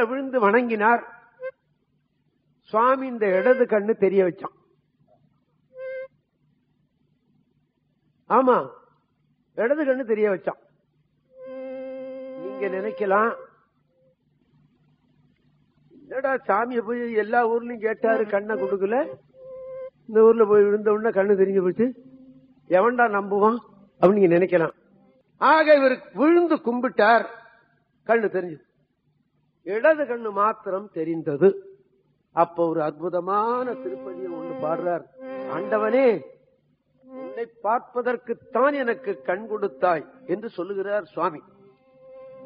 கீழே விழுந்து வணங்கினார் சுவாமி இந்த இடது கண்ணு தெரிய வச்சான் ஆமா இடது கண்ணு தெரிய வச்சான் நீங்க நினைக்கலாம் என்னடா சாமியை போய் எல்லா ஊர்லயும் கேட்டாரு கண்ணை கொடுக்கல இந்த ஊர்ல போய் விழுந்த உடனே கண்ணு தெரிஞ்சு போச்சு எவன்டா நம்புவான் அப்படின்னு நீங்க நினைக்கலாம் ஆக இவர் விழுந்து கும்பிட்டார் கண்ணு தெரிஞ்சு இடது கண்ணு மாத்திரம் தெரிந்தது அப்ப ஒரு அற்புதமான திருப்பதியை ஒண்ணு பாடுறார் ஆண்டவனே உன்னை பார்ப்பதற்குத்தான் எனக்கு கண் கொடுத்தாய் என்று சொல்லுகிறார் சுவாமி